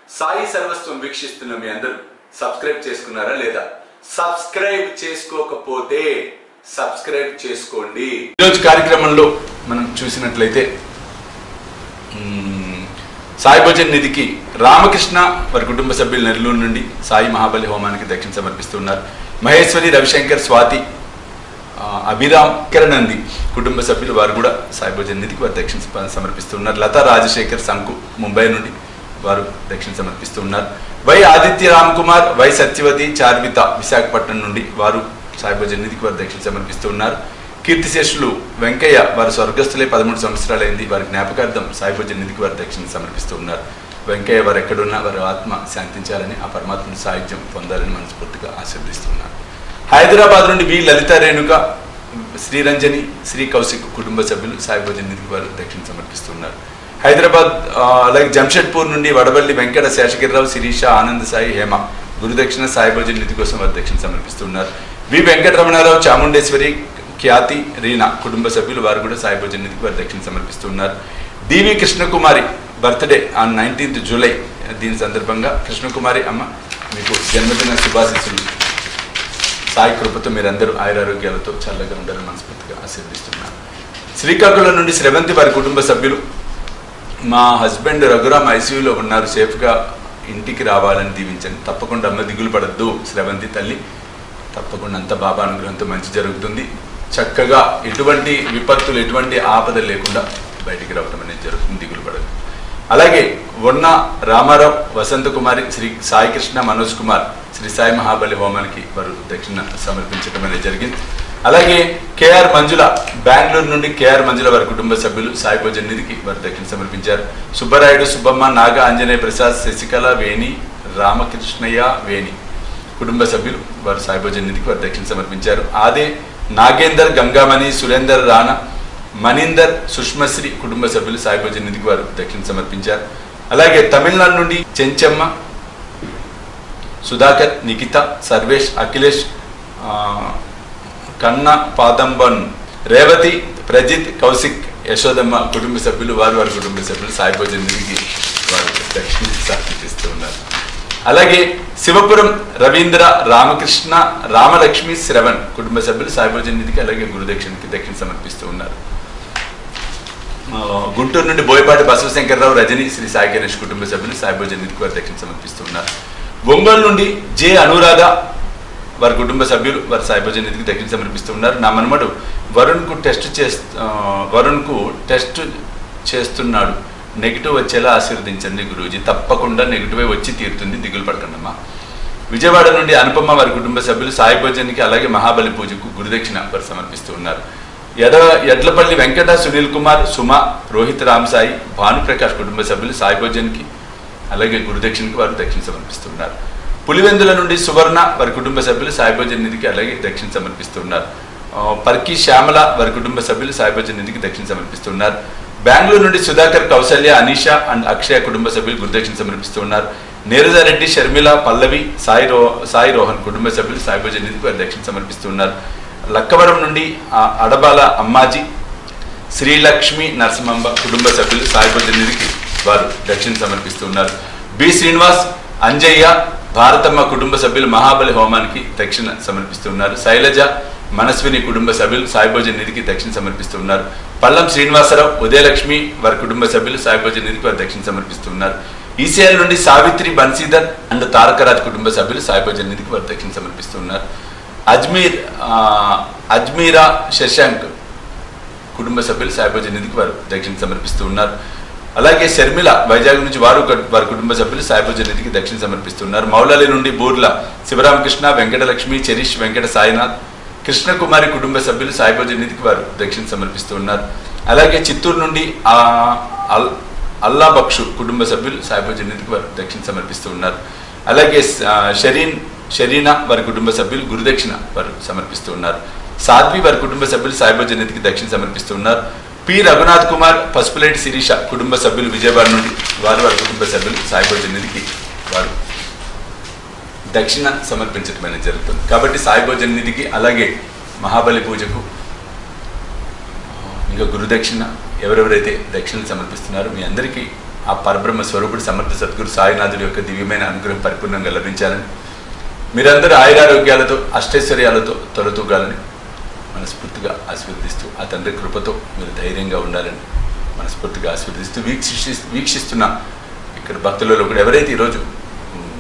సాయి సర్వస్వం వీక్షిస్తున్న మీ అందరూ సబ్స్క్రైబ్ చేసుకున్నారా లేదా సబ్స్క్రైబ్ చేసుకోకపోతే సబ్స్క్రైబ్ చేసుకోండి ఈరోజు కార్యక్రమంలో మనం చూసినట్లయితే మ్మ్, సాయి భోజన్ నిధికి రామకృష్ణ వారి కుటుంబ సభ్యులు నెల్లూరు నుండి సాయి మహాబలి హోమానికి దక్షిణ సమర్పిస్తున్నారు మహేశ్వరి రవిశంకర్ స్వాతి ఆ, అభిరామ్ కిరణంది కుటుంబ సభ్యులు వారు కూడా సాయి భోజన్ నిధికి వారు దక్షిణ సమ- సమర్పిస్తున్నారు లతా రాజశేఖర్ సంకు ముంబై నుండి వారు దక్షిణ సమర్పిస్తున్నారు వై ఆదిత్య రామ్ కుమార్ వై సత్యవతి చార్విత విశాఖపట్నం నుండి వారు సాయి భోజన్ నిధికి వారు దక్షిణ సమర్పిస్తున్నారు కీర్తిశేషులు వెంకయ్య వారు స్వర్గస్థులే పదమూడు సంవత్సరాలైంది వారి జ్ఞాపకార్థం సాయి భోజన్ నిధికి వారు దక్షిణ సమర్పిస్తూ ఉన్నారు వెంకయ్య వారు ఎక్కడున్నా వారి ఆత్మ శాంతించాలని ఆ పరమాత్మ సాహిత్యం పొందాలని మనస్ఫూర్తిగా ఆశీర్దిస్తున్నారు హైదరాబాద్ నుండి వి లలిత రేణుక శ్రీరంజని శ్రీ కౌశిక్ కుటుంబ సభ్యులు సాయి భోజన్ నిధికి వారు దక్షిణ సమర్పిస్తున్నారు హైదరాబాద్ ఆ, అలాగే జంషెడ్పూర్ నుండి వడవల్లి వెంకట శేషగిరిరావు శిరీష ఆనంద్ సాయి హేమ గురుదక్షిణ సాయి భోజన్ నిధి కోసం వారు దక్షిణ సమర్పిస్తున్నారు వి వెంకటరమణారావు చాముండేశ్వరి ఖ్యాతి రీనా కుటుంబ సభ్యులు వారు కూడా సాయి భోజన్ నిధికి వారు దక్షిణ సమర్పిస్తున్నారు DV Krishna Kumari birthday on nineteenth July దీని సందర్భంగా కృష్ణకుమారి అమ్మ మీకు జన్మదిన శుభాశీస్సులు సాయి కృపతో మీరందరూ ఆయురారోగ్యాలతో చల్లగా ఉండాలని మనస్ఫూర్తిగా ఆశీర్దిస్తున్నాను శ్రీకాకుళం నుండి శ్రవంతి వారి కుటుంబ సభ్యులు మా హస్బెండ్ రఘురామ్ ఐసీయూలో ఉన్నారు సేఫ్గా ఇంటికి రావాలని దీవించండి తప్పకుండా అమ్మ దిగులు పడద్దు శ్రవంతి తల్లి తప్పకుండా అంత బాబా అనుగ్రహంతో మంచి జరుగుతుంది చక్కగా ఎటువంటి విపత్తులు ఎటువంటి ఆపద లేకుండా బయటికి రావడం అనేది జరుగుతుంది దిగులు పడదు అలాగే ఉన్న రామారావు వసంత కుమారి శ్రీ సాయి కృష్ణ మనోజ్ కుమార్ శ్రీ సాయి మహాబలి హోమానికి వారు దక్షిణ సమర్పించడం అనేది జరిగింది అలాగే కేఆర్ మంజుల బెంగళూరు నుండి కేఆర్ మంజుల వారి కుటుంబ సభ్యులు సాయి భోజన్ నిధికి వారు దక్షిణ సమర్పించారు సుబ్బరాయుడు సుబ్బమ్మ నాగ ఆంజనేయ ప్రసాద్ శశికళ వేణి రామకృష్ణయ్య వేణి కుటుంబ సభ్యులు వారు సాయి భోజన్ నిధికి వారు దక్షిణ సమర్పించారు ఆదే నాగేందర్ గంగామణి సురేందర్ రాణా మణీందర్ సుష్మశ్రీ కుటుంబ సభ్యులు సాయి భోజన్ నిధికి వారు దక్షిణ సమర్పించారు అలాగే తమిళనాడు నుండి చెంచమ్మ సుధాకర్ నిఖిత సర్వేష్ అఖిలేష్ ఆ, కన్నా పాదంబన్ రేవతి ప్రజిత్ కౌశిక్ యశోదమ్మ కుటుంబ సభ్యులు వారు వారి కుటుంబ సభ్యులు సాయి భోజన్ నిధికి వారు దక్షిణ సమర్పిస్తూ ఉన్నారు అలాగే శివపురం రవీంద్ర రామకృష్ణ రామలక్ష్మి శ్రవణ్ కుటుంబ సభ్యులు సాయి భోజన్ నిధికి అలాగే గురుదక్షిణకి దక్షిణ సమర్పిస్తూ ఉన్నారు ఆ, గుంటూరు నుండి బోయపాటి బసవశంకర్రావు రజని శ్రీ సాయి గణేష్ కుటుంబ సభ్యులు సాయి భోజన్ నిధికి వారు దక్షిణ సమర్పిస్తున్నారు ఒంగోలు నుండి జె అనురాధ వారి కుటుంబ సభ్యులు వారి సాయి భోజన్ నిధికి దక్షిణ సమర్పిస్తున్నారు నా మనమడు వరుణ్కు టెస్ట్ చేస్తూ వరుణ్కు టెస్ట్ చేస్తున్నాడు నెగిటివ్ వచ్చేలా ఆశీర్వదించండి గురూజీ తప్పకుండా నెగిటివ్ వచ్చి తీరుతుంది దిగులు పడకండమ్మా విజయవాడ నుండి అనుపమ వారి కుటుంబ సభ్యులు సాయి భోజన్కి అలాగే మహాబలి పూజకు గురుదక్షిణ వారు సమర్పిస్తూ ఉన్నారు ఎడ ఎడ్లపల్లి వెంకట సునీల్ కుమార్ సుమ రోహిత్ రామ్ సాయి భానుప్రకాష్ కుటుంబ సభ్యులు సాయి భోజన్కి అలాగే గురుదక్షిణకి వారు దక్షిణ సమర్పిస్తున్నారు పులివెందుల నుండి సువర్ణ వారి కుటుంబ సభ్యులు సాయి భోజన్ నిధికి అలాగే దక్షిణ సమర్పిస్తున్నారు ఆ, పర్కి శ్యామల వారి కుటుంబ సభ్యులు సాయి భోజన్ నిధికి దక్షిణ సమర్పిస్తున్నారు బెంగళూరు నుండి సుధాకర్ కౌసల్య అనీష అండ్ అక్షయ కుటుంబ సభ్యులు గురుదక్షిణ సమర్పిస్తున్నారు నీరజారెడ్డి షర్మిల పల్లవి సాయి రో సాయి రోహన్ కుటుంబ సభ్యులు సాయి భోజన్ నిధికి వారు దక్షిణ సమర్పిస్తున్నారు లక్కవరం నుండి ఆ, అడబాల అమ్మాజీ శ్రీలక్ష్మి నరసింహంబ కుటుంబ సభ్యులు సాయి భోజన్ నిధికి వారు దక్షిణ సమర్పిస్తున్నారు బి శ్రీనివాస్ అంజయ్య భారతమ్మ కుటుంబ సభ్యులు మహాబలి హోమానికి దక్షిణ సమర్పిస్తున్నారు శైలజ మనస్విని కుటుంబ సభ్యులు సాయి భోజన్ నిధికి దక్షిణ సమర్పిస్తున్నారు పల్లం శ్రీనివాసరావు ఉదయలక్ష్మి వారి కుటుంబ సభ్యులు సాయి భోజన్ నిధికి వారు దక్షిణ సమర్పిస్తున్నారు ఈసీఎల్ నుండి సావిత్రి బన్సీధర్ అండ్ తారకరాజ్ కుటుంబ సభ్యులు సాయి భోజన్ నిధికి వారు దక్షిణ సమర్పిస్తున్నారు అజ్మీర్ ఆ, అజ్మీరా శశాంక్ కుటుంబ సభ్యులు సాయిబాజీ నిధికి వారు దక్షిణ సమర్పిస్తూ ఉన్నారు అలాగే షర్మిల వైజాగ్ నుంచి వారు ఒక- వారి కుటుంబ సభ్యులు సాయిబాజీ నిధికి దక్షిణ సమర్పిస్తున్నారు మౌలాలి నుండి బూర్ల శివరామకృష్ణ వెంకటలక్ష్మి చెరీష్ వెంకట సాయినాథ్ కృష్ణకుమారి కుటుంబ సభ్యులు సాయిబాజీ నిధికి వారు దక్షిణ సమర్పిస్తూ ఉన్నారు అలాగే చిత్తూరు నుండి ఆ అల్ అల్లా బక్షు కుటుంబ సభ్యులు సాయిబాజీ నిధికి వారు దక్షిణ సమర్పిస్తూ ఉన్నారు అలాగే ఆ, షరీన్ షరీనా వారి కుటుంబ సభ్యులు గురుదక్షిణ వారు సమర్పిస్తూ ఉన్నారు సాధ్వి వారి కుటుంబ సభ్యులు సాయిబాజీ నిధికి దక్షిణ సమర్పిస్తూ ఉన్నారు పి రఘునాథ్ కుమార్ పసుపులేటి శిరీష కుటుంబ సభ్యులు విజయవాడ నుండి వారు వారి కుటుంబ సభ్యులు సాయిబాజీ నిధికి వారు దక్షిణ సమర్పించడం అనేది జరుగుతుంది కాబట్టి సాయిభోజన్ నిధికి అలాగే మహాబలి పూజకు ఇంకా గురుదక్షిణ ఎవరెవరైతే దక్షిణ సమర్పిస్తున్నారో మీ అందరికీ ఆ పరబ్రహ్మ స్వరూపుడు సమర్థ సద్గురు సాయినాథుడి యొక్క దివ్యమైన అనుగ్రహం పరిపూర్ణంగా లభించాలని మీరందరూ ఆయురారోగ్యాలతో అష్టైశ్వర్యాలతో తొలతూగాలని మనస్ఫూర్తిగా ఆశీర్వదిస్తూ ఆ తండ్రి కృపతో మీరు ధైర్యంగా ఉండాలని మనస్ఫూర్తిగా ఆశీర్వదిస్తూ వీక్షి వీక్షిస్తున్న ఇక్కడ భక్తులలో కూడా ఎవరైతే ఈరోజు ఉమ్,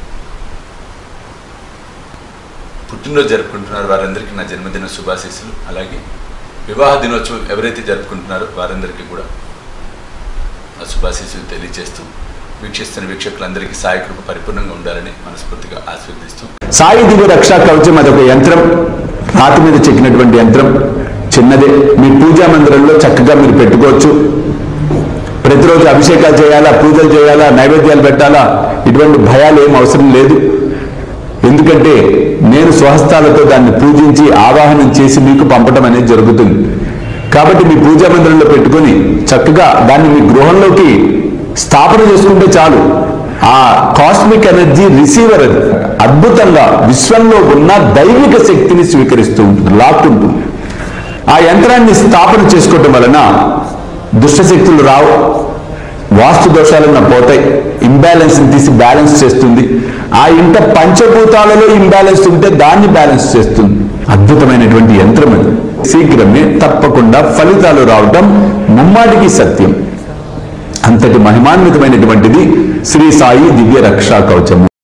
పుట్టినరోజు జరుపుకుంటున్నారో వారందరికీ నా జన్మదిన శుభాశీస్సులు అలాగే వివాహ దినోత్సవం ఎవరైతే జరుపుకుంటున్నారో వారందరికీ కూడా నా శుభాశీస్సులు తెలియజేస్తూ వీక్షిస్తున్న వీక్షకులందరికీ సాయి కృప పరిపూర్ణంగా ఉండాలని మనస్ఫూర్తిగా ఆశీర్వదిస్తూ సాయి దివ్య రక్షా కవచం అదొక యంత్రం రాతి మీద చెక్కినటువంటి యంత్రం చిన్నదే మీ పూజా మందిరంలో చక్కగా మీరు పెట్టుకోవచ్చు ప్రతిరోజు అభిషేకాలు చేయాలా పూజలు చేయాలా నైవేద్యాలు పెట్టాలా ఇటువంటి భయాలు ఏం అవసరం లేదు ఎందుకంటే నేను స్వహస్తాలతో దాన్ని పూజించి ఆవాహనం చేసి మీకు పంపడం అనేది జరుగుతుంది కాబట్టి మీ పూజా మందిరంలో పెట్టుకొని చక్కగా దాన్ని మీ గృహంలోకి స్థాపన చేసుకుంటే చాలు ఆ కాస్మిక్ ఎనర్జీ రిసీవర్ అది అద్భుతంగా విశ్వంలో ఉన్న దైవిక శక్తిని స్వీకరిస్తూ ఉంటుంది లాక్కుంటుంది ఆ యంత్రాన్ని స్థాపన చేసుకోవటం వలన దుష్టశక్తులు రావు వాస్తు దోషాలన్న పోతాయి ఇంబ్యాలెన్స్ తీసి బ్యాలెన్స్ చేస్తుంది ఆ ఇంట పంచభూతాలలో ఇంబ్యాలెన్స్ ఉంటే దాన్ని బ్యాలెన్స్ చేస్తుంది అద్భుతమైనటువంటి యంత్రం అది శీఘ్రమే తప్పకుండా ఫలితాలు రావటం ముమ్మాటికి సత్యం అంతటి మహిమాన్వితమైనటువంటిది శ్రీ సాయి దివ్య రక్షా కవచము